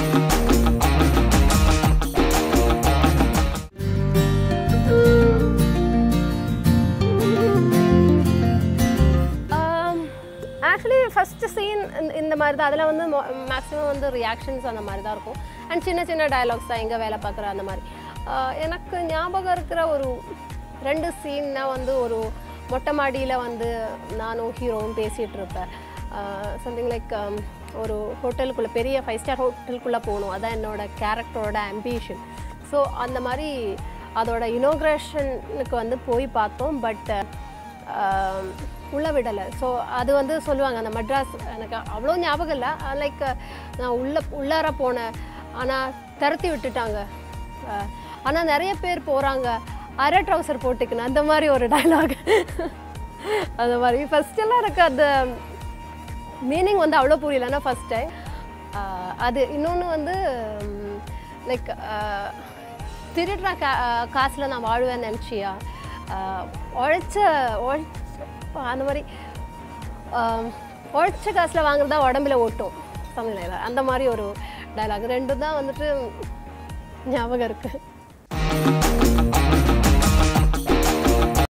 actually first scene இந்த மாதிரி தான் அதில் வந்து மேக்ஸிமம் வந்து ரியாக்ஷன்ஸ் அந்த மாதிரி தான் இருக்கும் அண்ட் சின்ன சின்ன டயலாக்ஸ் தான் எங்கே வேலை பார்க்குற அந்த மாதிரி ஆஹ் எனக்கு ஞாபகம் இருக்கிற ஒரு ரெண்டு சீன்னா வந்து ஒரு மொட்டை மாடியில் வந்து நானும் ஹீரோவும் பேசிகிட்டு இருப்பேன் சம்திங் லைக் ஒரு ஹோட்டலுக்குள்ளே பெரிய ஃபைவ் ஸ்டார் ஹோட்டலுக்குள்ளே போகணும் அதான் என்னோட கேரக்டரோட அம்பிஷன் ஸோ அந்த மாதிரி அதோட இனோக்ரேஷனுக்கு வந்து போய் பார்த்தோம் பட் உள்ள விடலை ஸோ அது வந்து சொல்லுவாங்க அந்த மெட்ராஸ் எனக்கு அவ்வளோ ஞாபகம் இல்லை லைக் நான் உள்ள உள்ளார போனேன் ஆனால் திரத்தி விட்டுட்டாங்க ஆனால் நிறைய பேர் போகிறாங்க அரை ட்ரௌசர் போட்டுக்கணும் அந்த மாதிரி ஒரு டயலாக் அந்த மாதிரி ஃபஸ்ட்டெல்லாம் எனக்கு அந்த மீனிங் வந்து அவ்வளோ புரியலன்னா ஃபஸ்ட் டைம் அது இன்னொன்று வந்து லைக் திருடுற கா காசில் நான் வாழ்வேன்னு நினச்சியா உழைச்ச உழைச்ச அந்த மாதிரி ஆஹ், உழைச்ச காசில் வாங்குறதா உடம்புல ஓட்டும் தமிழில் அந்த மாதிரி ஒரு டயலாக் ரெண்டும் தான் வந்துட்டு ஞாபகம் இருக்குது